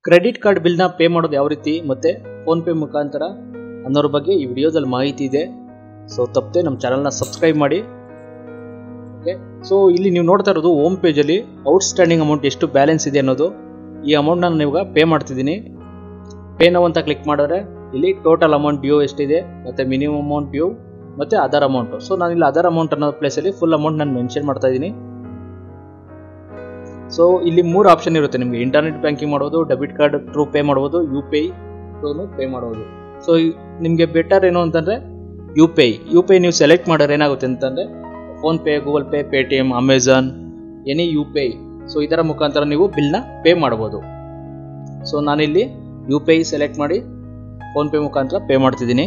credit card ಬಿಲ್ನ pay ಮಾಡೋದು ಯಾವ ರೀತಿ ಮತ್ತು ಫೋನ್ಪೇ ಮುಖಾಂತರ ಅನ್ನೋದ್ರ ಬಗ್ಗೆ ಈ ವಿಡಿಯೋದಲ್ಲಿ ಮಾಹಿತಿ ಇದೆ ಸೊ ತಪ್ಪದೆ ನಮ್ಮ ಚಾನಲ್ನ ಸಬ್ಸ್ಕ್ರೈಬ್ ಮಾಡಿ ಓಕೆ ಸೊ ಇಲ್ಲಿ ನೀವು ನೋಡ್ತಾ ಇರೋದು ಹೋಮ್ ಪೇಜಲ್ಲಿ ಔಟ್ಸ್ಟ್ಯಾಂಡಿಂಗ್ ಅಮೌಂಟ್ ಎಷ್ಟು ಬ್ಯಾಲೆನ್ಸ್ ಇದೆ ಅನ್ನೋದು ಈ ಅಮೌಂಟ್ನ ನಾನು ಇವಾಗ ಪೇ ಮಾಡ್ತಿದ್ದೀನಿ ಪೇ ನಾವು ಅಂತ ಕ್ಲಿಕ್ ಮಾಡಿದ್ರೆ ಇಲ್ಲಿ ಟೋಟಲ್ ಅಮೌಂಟ್ ಡ್ಯೂ ಎಷ್ಟಿದೆ ಮತ್ತು ಮಿನಿಮಮ್ ಅಮೌಂಟ್ ಡ್ಯೂ ಮತ್ತು ಅದರ್ ಅಮೌಂಟು ಸೊ ನಾನು ಇಲ್ಲಿ ಅದರ್ ಅಮೌಂಟ್ ಅನ್ನೋ ಪ್ಲೇಸಲ್ಲಿ ಫುಲ್ ಅಮೌಂಟ್ ನಾನು ಮೆನ್ಷನ್ ಮಾಡ್ತಾ ಇದ್ದೀನಿ ಸೊ ಇಲ್ಲಿ ಮೂರು ಆಪ್ಷನ್ ಇರುತ್ತೆ ನಿಮಗೆ ಇಂಟರ್ನೆಟ್ ಬ್ಯಾಂಕಿಂಗ್ ಮಾಡ್ಬೋದು ಡೆಬಿಟ್ ಕಾರ್ಡ್ ಥ್ರೂ ಪೇ ಮಾಡ್ಬೋದು U P I through pay ಮಾಡ್ಬೋದು ಸೊ ನಿಮಗೆ ಬೆಟರ್ ಏನು ಅಂತಂದರೆ U P I U P I ನೀವು ಸೆಲೆಕ್ಟ್ ಮಾಡಿದ್ರೆ ಏನಾಗುತ್ತೆ ಅಂತಂದರೆ PhonePe Google pay pay T M Amazon any U P I so ಇದರ ಮುಖಾಂತರ ನೀವು ಬಿಲ್ನ ಪೇ ಮಾಡ್ಬೋದು ಸೊ ನಾನಿಲ್ಲಿ ಯು ಪಿ ಐ ಸೆಲೆಕ್ಟ್ ಮಾಡಿ ಫೋನ್ಪೇ ಮುಖಾಂತರ ಪೇ ಮಾಡ್ತಿದ್ದೀನಿ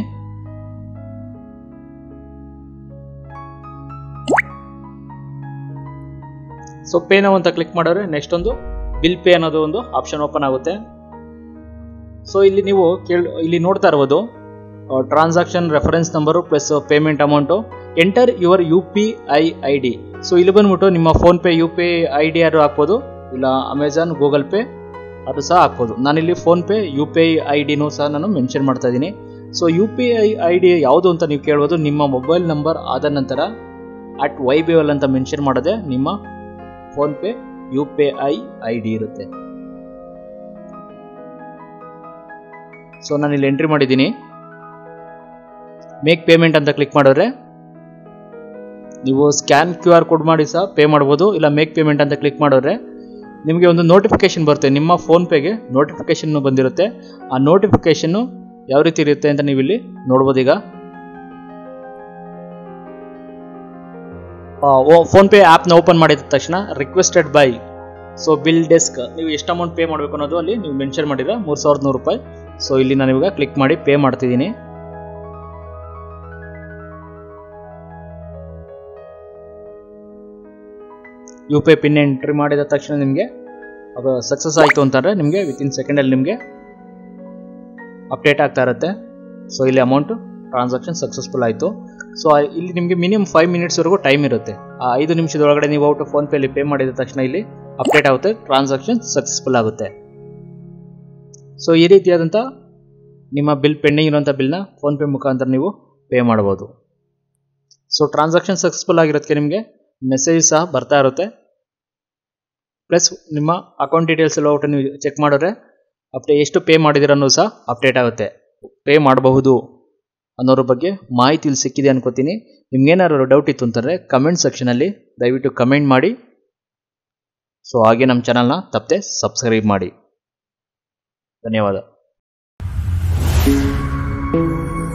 ಸೊ ಪೇ ನಾವು ಅಂತ ಕ್ಲಿಕ್ ಮಾಡಿದ್ರೆ ನೆಕ್ಸ್ಟ್ ಒಂದು ಬಿಲ್ ಪೇ ಅನ್ನೋದು ಒಂದು ಆಪ್ಷನ್ ಓಪನ್ ಆಗುತ್ತೆ ಸೊ ಇಲ್ಲಿ ನೀವು ಕೇಳ ಇಲ್ಲಿ ನೋಡ್ತಾ ಇರ್ಬೋದು transaction reference number plus payment amount enter your U P I I D so ಇಲ್ಲಿ ಬಂದ್ಬಿಟ್ಟು ನಿಮ್ಮ PhonePe U P I D ಯಾರು ಹಾಕ್ಬೋದು ಇಲ್ಲ ಅಮೆಝಾನ್ ಗೂಗಲ್ ಪೇ ಅದು ಸಹ ಹಾಕ್ಬೋದು ನಾನಿಲ್ಲಿ PhonePe U P I I ಡಿನೂ ಸಹ ನಾನು ಮೆನ್ಷನ್ ಮಾಡ್ತಾ ಇದ್ದೀನಿ so U P I I D ಯಾವುದು ಅಂತ ನೀವು ಕೇಳ್ಬೋದು ನಿಮ್ಮ ಮೊಬೈಲ್ ನಂಬರ್ ಆದ ನಂತರ ಅಟ್ ವೈ ಬಿ ಎಲ್ ಅಂತ ಮೆನ್ಷನ್ ಮಾಡೋದೆ ನಿಮ್ಮ PhonePe U P I I D ಇರುತ್ತೆ ಸೊ ನಾನು ಇಲ್ಲಿ ಎಂಟ್ರಿ ಮಾಡಿದ್ದೀನಿ ಮೇಕ್ ಪೇಮೆಂಟ್ ಅಂತ ಕ್ಲಿಕ್ ಮಾಡಿದ್ರೆ ನೀವು ಸ್ಕ್ಯಾನ್ ಕ್ಯೂ ಆರ್ ಕೋಡ್ ಮಾಡಿ ಸಹ ಪೇ ಮಾಡ್ಬೋದು ಇಲ್ಲ ಮೇಕ್ ಪೇಮೆಂಟ್ ಅಂತ ಕ್ಲಿಕ್ ಮಾಡಿದ್ರೆ ನಿಮಗೆ ಒಂದು ನೋಟಿಫಿಕೇಶನ್ ಬರುತ್ತೆ ನಿಮ್ಮ ಫೋನ್ಪೇಗೆ ನೋಟಿಫಿಕೇಶನ್ ಬಂದಿರುತ್ತೆ ಆ ನೋಟಿಫಿಕೇಶನ್ನು ಯಾವ ರೀತಿ ಇರುತ್ತೆ ಅಂತ ನೀವು ಇಲ್ಲಿ ನೋಡ್ಬೋದು ಈಗ ಫೋನ್ಪೇ ಆ್ಯಪ್ನ ಓಪನ್ ಮಾಡಿದ ತಕ್ಷಣ requested by so bill desk ನೀವು ಎಷ್ಟು ಅಮೌಂಟ್ ಪೇ ಮಾಡಬೇಕು ಅನ್ನೋದು ಅಲ್ಲಿ ನೀವು ಮೆನ್ಷನ್ ಮಾಡಿದ್ರೆ ಮೂರು ಸಾವಿರದ ನೂರು ರೂಪಾಯಿ ಸೊ ಇಲ್ಲಿ ನಾನು ಇವಾಗ ಕ್ಲಿಕ್ ಮಾಡಿ ಪೇ ಮಾಡ್ತಿದ್ದೀನಿ U P I pin entry ಮಾಡಿದ ತಕ್ಷಣ ನಿಮಗೆ ಅದು ಸಕ್ಸಸ್ ಆಯಿತು ಅಂತಂದರೆ ನಿಮಗೆ ವಿತಿನ್ ಸೆಕೆಂಡಲ್ಲಿ ನಿಮಗೆ ಅಪ್ಡೇಟ್ ಆಗ್ತಾ ಇರುತ್ತೆ ಸೊ ಇಲ್ಲಿ ಅಮೌಂಟು ಟ್ರಾನ್ಸಾಕ್ಷನ್ ಸಕ್ಸಸ್ಫುಲ್ ಆಯಿತು ಸೊ ಇಲ್ಲಿ ನಿಮಗೆ ಮಿನಿಮಮ್ ಫೈವ್ ಮಿನಿಟ್ಸ್ವರೆಗೂ ಟೈಮ್ ಇರುತ್ತೆ ಆ ಐದು ನಿಮಿಷದೊಳಗಡೆ ನೀವು ಔಟ್ ಫೋನ್ಪೇಲಿ ಪೇ ಮಾಡಿದ ತಕ್ಷಣ ಇಲ್ಲಿ ಅಪ್ಡೇಟ್ ಆಗುತ್ತೆ ಟ್ರಾನ್ಸಾಕ್ಷನ್ ಸಕ್ಸಸ್ಫುಲ್ ಆಗುತ್ತೆ ಸೊ ಈ ರೀತಿಯಾದಂಥ ನಿಮ್ಮ ಬಿಲ್ ಪೆಂಡಿಂಗ್ ಇರುವಂಥ ಬಿಲ್ನ ಫೋನ್ಪೇ ಮುಖಾಂತರ ನೀವು ಪೇ ಮಾಡ್ಬೋದು ಸೊ ಟ್ರಾನ್ಸಾಕ್ಷನ್ ಸಕ್ಸಸ್ಫುಲ್ ಆಗಿರೋದಕ್ಕೆ ನಿಮಗೆ ಮೆಸೇಜ್ ಸಹ ಬರ್ತಾ ಇರುತ್ತೆ ಪ್ಲಸ್ ನಿಮ್ಮ ಅಕೌಂಟ್ ಡೀಟೇಲ್ಸ್ ಎಲ್ಲ ಒಟ್ಟು ನೀವು ಚೆಕ್ ಮಾಡಿದ್ರೆ ಅಪ್ಡೇ ಎಷ್ಟು ಪೇ ಮಾಡಿದಿರ ಅನ್ನೋದು ಸಹ ಅಪ್ಡೇಟ್ ಆಗುತ್ತೆ ಪೇ ಮಾಡಬಹುದು ಅನ್ನೋದ್ರ ಬಗ್ಗೆ ಮಾಹಿತಿ ಇಲ್ಲಿ ಸಿಕ್ಕಿದೆ ಅನ್ಕೋತೀನಿ ನಿಮ್ಗೇನಾದ್ರು ಡೌಟ್ ಇತ್ತು ಅಂತಂದರೆ ಕಮೆಂಟ್ ಸೆಕ್ಷನಲ್ಲಿ ದಯವಿಟ್ಟು ಕಮೆಂಟ್ ಮಾಡಿ ಸೊ ಹಾಗೆ ನಮ್ಮ ಚಾನಲ್ನ ತಪ್ಪದೆ ಸಬ್ಸ್ಕ್ರೈಬ್ ಮಾಡಿ ಧನ್ಯವಾದ